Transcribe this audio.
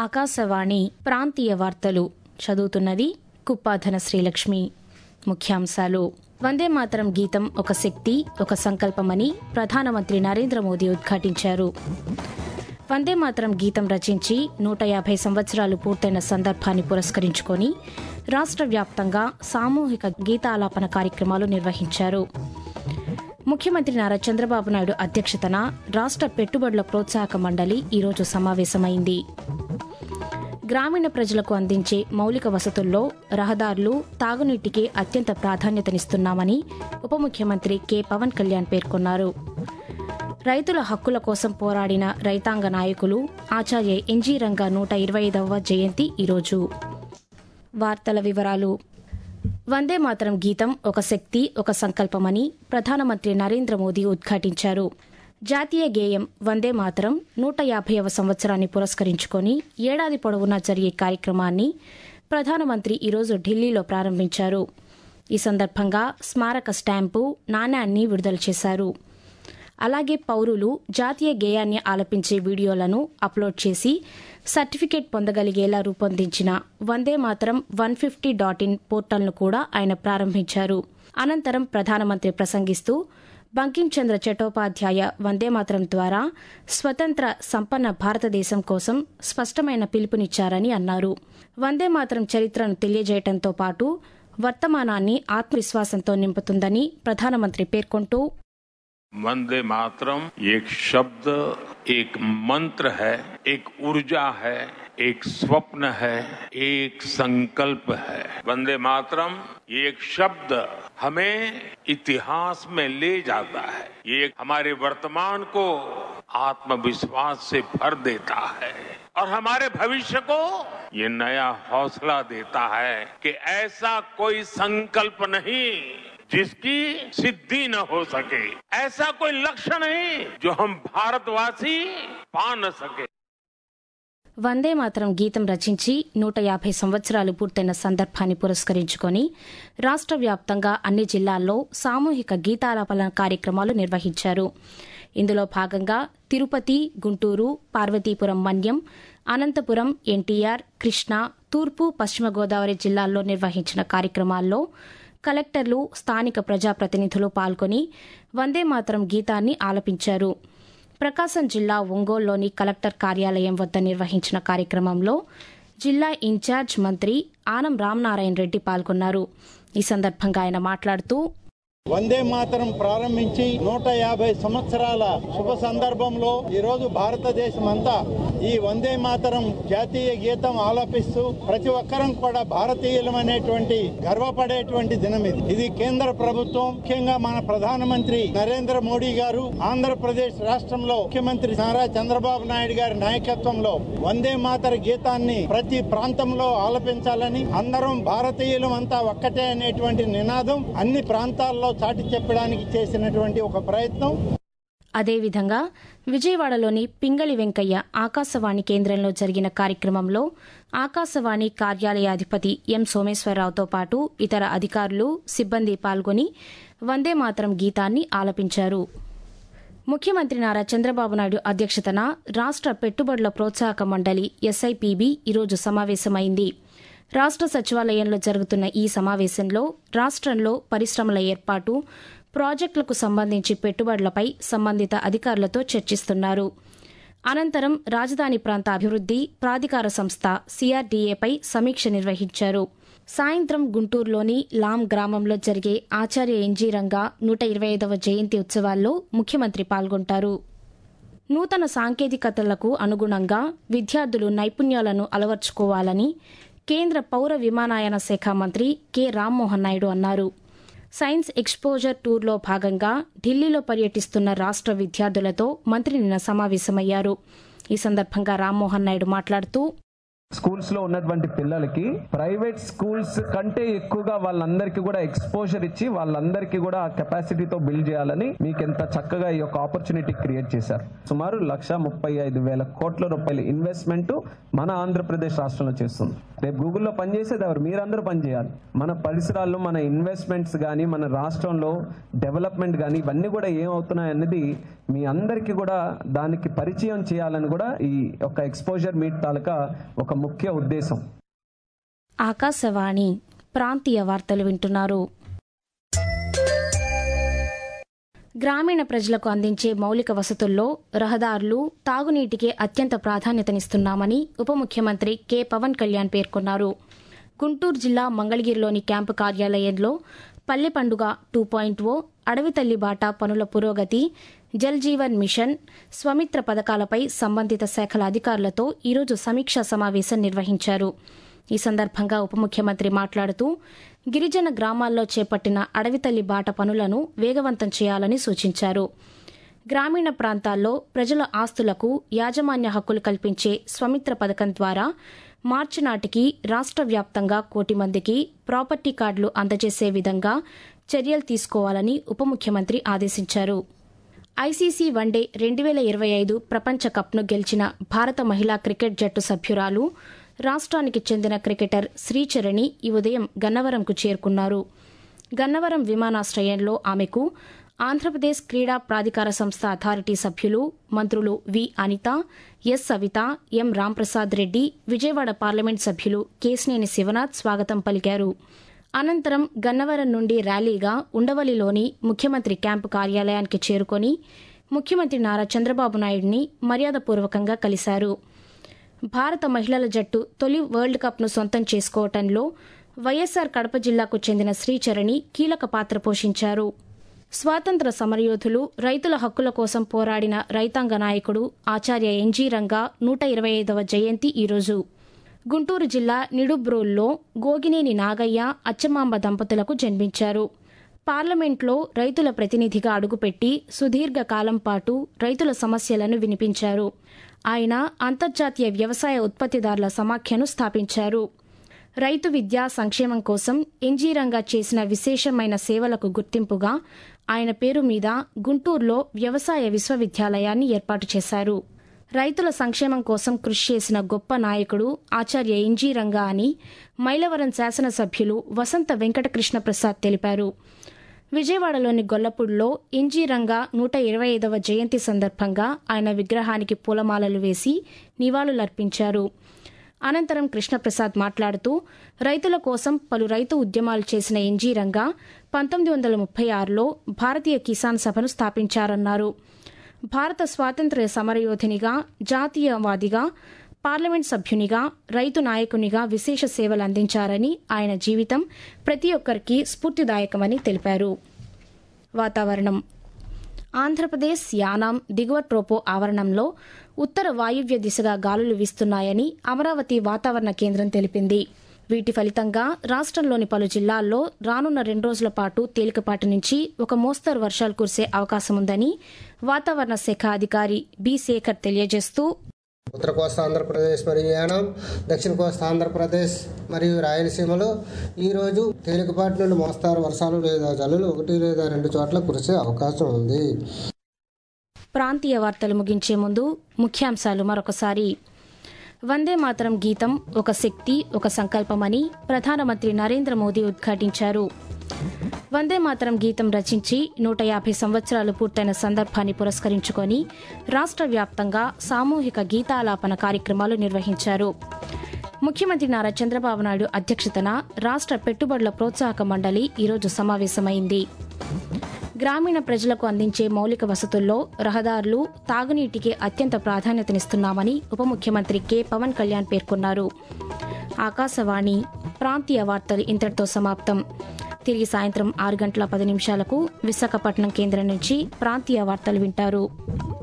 ఆకాశవాణి ప్రాంతీయ వార్తలు చదువుతున్నది కుప్పాధన శ్రీలక్ష్మి ముఖ్యాంశాలు వందే మాతరం గీతం ఒక శక్తి ఒక సంకల్పమని ప్రధానమంత్రి నరేంద్ర మోదీ ఉద్ఘాటించారు వందే మాతరం గీతం రచించి నూట యాభై సంవత్సరాలు పూర్తయిన సందర్భాన్ని పురస్కరించుకొని రాష్ట్ర వ్యాప్తంగా సామూహిక గీతాలాపన కార్యక్రమాలు నిర్వహించారు ముఖ్యమంత్రి నారా చంద్రబాబు నాయుడు అధ్యక్షతన రాష్ట్ర పెట్టుబడుల ప్రోత్సాహక మండలి ఈరోజు సమావేశమైంది గ్రామీణ ప్రజలకు అందించే మౌలిక వసతుల్లో రహదారులు తాగునీటికి అత్యంత ప్రాధాన్యతనిస్తున్నామని ఉప ముఖ్యమంత్రి కె పవన్ కళ్యాణ్ పేర్కొన్నారు రైతుల హక్కుల కోసం పోరాడిన రైతాంగ నాయకులు ఆచార్య ఎన్జీ రంగా నూట ఇరవై ఐదవ జయంతి ఈరోజు వార్తల వివరాలు వందే మాతరం గీతం ఒక శక్తి ఒక సంకల్పమని ప్రధానమంత్రి నరేంద్ర మోదీ ఉద్ఘాటించారు జాతీయ గేయం వందే మాతరం నూట యాభైవ సంవత్సరాన్ని పురస్కరించుకొని ఏడాది పొడవునా జరిగే కార్యక్రమాన్ని ప్రధానమంత్రి ఈరోజు ఢిల్లీలో ప్రారంభించారు ఈ సందర్భంగా స్మారక స్టాంపు నాణ్యాన్ని విడుదల చేశారు అలాగే పౌరులు జాతీయ గేయాన్ని ఆలపించే వీడియోలను అప్లోడ్ చేసి సర్టిఫికేట్ పొందగలిగేలా రూపొందించిన Vande Mataram one fifty dot in పోర్టల్ను కూడా ఆయన ప్రారంభించారు అనంతరం ప్రధానమంత్రి ప్రసంగిస్తూ బంకించంద్ర చట్టోపాధ్యాయ వందేమాతరం ద్వారా స్వతంత్ర సంపన్న భారతదేశం కోసం స్పష్టమైన పిలుపునిచ్చారని అన్నారు వందేమాతరం చరిత్రను తెలియజేయడంతో పాటు వర్తమానాన్ని ఆత్మవిశ్వాసంతో నింపుతుందని ప్రధానమంత్రి పేర్కొంటూ वंदे मातरम एक शब्द एक मंत्र है एक ऊर्जा है एक स्वप्न है एक संकल्प है वंदे मातरम ये एक शब्द हमें इतिहास में ले जाता है ये हमारे वर्तमान को आत्मविश्वास से भर देता है और हमारे भविष्य को ये नया हौसला देता है कि ऐसा कोई संकल्प नहीं जिसकी सिद्धि न हो सके ऐसा कोई लक्ष्य नहीं जो हम भारतवासी पा न सके వందే మాతరం గీతం రచించి నూట యాభై సంవత్సరాలు పూర్తయిన సందర్భాన్ని పురస్కరించుకొని రాష్ట్ర వ్యాప్తంగా అన్ని జిల్లాల్లో సామూహిక గీతాలాపన కార్యక్రమాలు నిర్వహించారు ఇందులో భాగంగా తిరుపతి గుంటూరు పార్వతీపురం మన్యం అనంతపురం ఎన్టీఆర్ కృష్ణా తూర్పు పశ్చిమ గోదావరి జిల్లాల్లో నిర్వహించిన కార్యక్రమాల్లో కలెక్టర్లు స్థానిక ప్రజాప్రతినిధులు పాల్గొని వందే మాతరం గీతాన్ని ఆలపించారు ప్రకాశం జిల్లా ఒంగోలులోని కలెక్టర్ కార్యాలయం వద్ద నిర్వహించిన కార్యక్రమంలో జిల్లా ఇన్ఛార్జ్ మంత్రి ఆనం రామనారాయణ రెడ్డి పాల్గొన్నారు ఈ సందర్భంగా ఆయన మాట్లాడుతూ వందే మాతరం ప్రారంభించి నూట యాభై సంవత్సరాల శుభ సందర్భంలో ఈ రోజు భారతదేశం అంతా ఈ వందే మాతరం జాతీయ గీతం ఆలపిస్తూ ప్రతి ఒక్కరం కూడా భారతీయులం అనేటువంటి గర్వపడేటువంటి దినం ఇది ఇది కేంద్ర ప్రభుత్వం ముఖ్యంగా మన ప్రధానమంత్రి నరేంద్ర మోడీ గారు ఆంధ్రప్రదేశ్ రాష్ట్రంలో ముఖ్యమంత్రి నారా చంద్రబాబు నాయుడు గారి నాయకత్వంలో వందే మాతర గీతాన్ని ప్రతి ప్రాంతంలో ఆలపించాలని అందరం భారతీయులం అంతా ఒక్కటే అనేటువంటి నినాదం అన్ని ప్రాంతాల్లో చాటి చెప్పడానికి చేసినటువంటి ఒక ప్రయత్నం అదేవిధంగా విజయవాడలోని పింగళి వెంకయ్య ఆకాశవాణి కేంద్రంలో జరిగిన కార్యక్రమంలో ఆకాశవాణి కార్యాలయాధిపతి ఎం సోమేశ్వరరావుతో పాటు ఇతర అధికారులు సిబ్బంది పాల్గొని వందే మాతరం గీతాన్ని ఆలపించారు ముఖ్యమంత్రి నారా చంద్రబాబు నాయుడు అధ్యక్షతన రాష్ట్ర పెట్టుబడుల ప్రోత్సాహక మండలి ఎస్ఐపిబి ఈరోజు సమావేశమైంది రాష్ట్ర సచివాలయంలో జరుగుతున్న ఈ సమావేశంలో రాష్ట్రంలో పరిశ్రమల ఏర్పాటు ప్రాజెక్టులకు సంబంధించి పెట్టుబడులపై సంబంధిత అధికారులతో చర్చిస్తున్నారు అనంతరం రాజధాని ప్రాంత అభివృద్ది ప్రాధికార సంస్థ సిఆర్డీఏపై సమీక్ష నిర్వహించారు సాయంత్రం గుంటూరులోని లాం గ్రామంలో జరిగే ఆచార్య ఎన్జీ రంగా నూట ఇరవై ఐదవ జయంతి ఉత్సవాల్లో ముఖ్యమంత్రి పాల్గొంటారు నూతన సాంకేతికతలకు అనుగుణంగా విద్యార్థులు నైపుణ్యాలను అలవర్చుకోవాలని కేంద్ర పౌర విమానయాన శాఖ మంత్రి కె రామ్మోహన్ నాయుడు అన్నారు సైన్స్ ఎక్స్పోజర్ టూర్లో భాగంగా ఢిల్లీలో పర్యటిస్తున్న రాష్ట్ర విద్యార్థులతో మంత్రి నిన్న సమావేశమయ్యారు ఈ సందర్భంగా రామ్మోహన్ నాయుడు మాట్లాడుతూ స్కూల్స్ లో ఉన్నటువంటి పిల్లలకి ప్రైవేట్ స్కూల్స్ కంటే ఎక్కువగా వాళ్ళందరికీ కూడా ఎక్స్పోజర్ ఇచ్చి వాళ్ళందరికీ కూడా ఆ కెపాసిటీతో బిల్డ్ చేయాలని మీకు ఎంత చక్కగా ఈ యొక్క ఆపర్చునిటీ క్రియేట్ చేశారు సుమారు లక్ష ముప్పై ఐదు వేల కోట్ల రూపాయల ఇన్వెస్ట్మెంట్ మన ఆంధ్రప్రదేశ్ రాష్ట్రంలో చేస్తుంది రేపు గూగుల్లో పనిచేసేది ఎవరు మీరందరూ పనిచేయాలి మన పరిసరాల్లో మన ఇన్వెస్ట్మెంట్స్ కానీ మన రాష్ట్రంలో డెవలప్మెంట్ కానీ ఇవన్నీ కూడా ఏమవుతున్నాయి అన్నది మీ అందరికీ కూడా దానికి పరిచయం చేయాలని కూడా ఈ యొక్క ఎక్స్పోజర్ మీట్ తాలూకా ఒక ముఖ్య ఉద్దేశం ఆకాశవాణి ప్రాంతీయ వార్తలు వింటున్నారు గ్రామీణ ప్రజలకు అందించే మౌలిక వసతుల్లో రహదారులు తాగునీటికి అత్యంత ప్రాధాన్యతనిస్తున్నామని ఉప ముఖ్యమంత్రి కె పవన్ కళ్యాణ్ పేర్కొన్నారు గుంటూరు జిల్లా మంగళగిరిలోని క్యాంపు కార్యాలయంలో పల్లె పండుగ టూ పాయింట్ ఓ అడవి తల్లి బాట పనుల పురోగతి జల్ జీవన్ మిషన్ స్వమిత్ర పథకాలపై సంబంధిత శాఖల అధికారులతో ఈరోజు సమీక్షా సమావేశం నిర్వహించారు ఈ సందర్భంగా ఉప ముఖ్యమంత్రి మాట్లాడుతూ గిరిజన గ్రామాల్లో చేపట్టిన అడవితల్లి బాట పనులను వేగవంతం చేయాలని సూచించారు గ్రామీణ ప్రాంతాల్లో ప్రజల ఆస్తులకు యాజమాన్య హక్కులు కల్పించే స్వమిత్ర పథకం ద్వారా మార్చి నాటికి రాష్ట్ర వ్యాప్తంగా కోటి మందికి ప్రాపర్టీ కార్డులు అందజేసే విధంగా చర్యలు తీసుకోవాలని ఉప ముఖ్యమంత్రి ఆదేశించారు ఐసీసీ వన్డే రెండు వేల ఇరవై ఐదు ప్రపంచ కప్ను గెలిచిన భారత మహిళా క్రికెట్ జట్టు సభ్యురాలు రాష్ట్రానికి చెందిన క్రికెటర్ శ్రీచరణి ఈ ఉదయం గన్నవరంకు చేరుకున్నారు గన్నవరం విమానాశ్రయంలో ఆమెకు ఆంధ్రప్రదేశ్ క్రీడా ప్రాధికార సంస్థ అథారిటీ సభ్యులు మంత్రులు V Anitha S Savitha M Ramprasad Reddy Vijayawada parliament సభ్యులు కేసినేని శివనాథ్ స్వాగతం పలికారు అనంతరం గన్నవరం నుండి ర్యాలీగా ఉండవల్లిలోని ముఖ్యమంత్రి క్యాంపు కార్యాలయానికి చేరుకొని ముఖ్యమంత్రి నారా చంద్రబాబు నాయుడిని మర్యాదపూర్వకంగా కలిశారు భారత మహిళల జట్టు తొలి వరల్డ్ కప్ను సొంతం చేసుకోవటంలో వైఎస్సార్ కడప జిల్లాకు చెందిన శ్రీచరణి కీలక పాత్ర పోషించారు స్వాతంత్ర సమరయోధులు రైతుల హక్కుల కోసం పోరాడిన రైతాంగ నాయకుడు ఆచార్య ఎన్జీ రంగా నూట ఇరవై ఐదవ జయంతి ఈరోజు గుంటూరు జిల్లా నిడుబ్రోల్లో గోగినేని నాగయ్య అచ్చమాంబ దంపతులకు జన్మించారు పార్లమెంట్లో రైతుల ప్రతినిధిగా అడుగుపెట్టి సుదీర్ఘ కాలం పాటు రైతుల సమస్యలను వినిపించారు ఆయన అంతర్జాతీయ వ్యవసాయ ఉత్పత్తిదారుల సమాఖ్యను స్థాపించారు రైతు విద్యా సంక్షేమం కోసం ఎన్జీరంగా చేసిన విశేషమైన సేవలకు గుర్తింపుగా ఆయన పేరు మీద గుంటూరులో వ్యవసాయ విశ్వవిద్యాలయాన్ని ఏర్పాటు చేశారు రైతుల సంక్షేమం కోసం కృషి చేసిన గొప్ప నాయకుడు ఆచార్య ఎన్జీరంగా అని మైలవరం శాసనసభ్యులు వసంత వెంకటకృష్ణ ప్రసాద్ తెలిపారు విజయవాడలోని గొల్లపూడిలో ఎన్జీరంగా నూట ఇరవై ఐదవ జయంతి సందర్భంగా ఆయన విగ్రహానికి పూలమాలలు వేసి నివాళులర్పించారు అనంతరం కృష్ణప్రసాద్ మాట్లాడుతూ రైతుల కోసం పలు రైతు ఉద్యమాలు చేసిన ఎన్జీ రంగా పంతొమ్మిది వందల ముప్పై ఆరులో భారతీయ కిసాన్ సభను స్థాపించారన్నారు భారత స్వాతంత్ర్య సమరయోధినిగా జాతీయవాదిగా పార్లమెంట్ సభ్యునిగా రైతు నాయకునిగా విశేష సేవలు అందించారని ఆయన జీవితం ప్రతి ఒక్కరికి స్ఫూర్తిదాయకమని తెలిపారు వాతావరణం ఆంధ్రప్రదేశ్ యానాం దిగువ ట్రోపో ఆవరణంలో ఉత్తర వాయువ్య దిశగా గాలులు వీస్తున్నాయని అమరావతి వాతావరణ కేంద్రం తెలిపింది వీటి ఫలితంగా రాష్ట్రంలోని పలు జిల్లాల్లో రానున్న రెండు రోజుల పాటు తేలికపాటి నుంచి ఒక మోస్తరు వర్షాలు కురిసే అవకాశముందని వాతావరణ శాఖ అధికారి బి శేఖర్ తెలియజేస్తూ ఉత్తర కోస్తా ఆంధ్రప్రదేశ్ మరియు యానం దక్షిణ కోస్తా ఆంధ్రప్రదేశ్ మరియు రాయలసీమలో ఈరోజు తేలికపాటి నుండి మోస్తారు వర్షాలు లేదా జల్లులు ఒకటి లేదా రెండు చోట్ల కురిసే అవకాశం ఉంది ప్రాంతీయ వార్తలు ముగించే ముందు ముఖ్యాంశాలు మరొకసారి వందే మాతరం గీతం ఒక శక్తి ఒక సంకల్పమని ప్రధానమంత్రి నరేంద్ర మోదీ ఉద్ఘాటించారు వందే మాతరం గీతం రచించి నూట యాభై సంవత్సరాలు పూర్తయిన సందర్భాన్ని పురస్కరించుకొని రాష్ట్ర వ్యాప్తంగా సామూహిక గీతాలాపన కార్యక్రమాలు నిర్వహించారు ముఖ్యమంత్రి నారా చంద్రబాబు నాయుడు అధ్యక్షతన రాష్ట్ర పెట్టుబడుల ప్రోత్సాహక మండలి ఈరోజు సమావేశమైంది గ్రామీణ ప్రజలకు అందించే మౌలిక వసతుల్లో రహదారులు తాగునీటికి అత్యంత ప్రాధాన్యతనిస్తున్నామని ఉప ముఖ్యమంత్రి కె పవన్ కళ్యాణ్ పేర్కొన్నారు ఆకాశవాణి ప్రాంతీయ వార్తలు ఇంతటితో సమాప్తం తిరిగి సాయంత్రం ఆరు గంటల పది నిమిషాలకు విశాఖపట్నం కేంద్రం నుంచి ప్రాంతీయ వార్తలు వింటారు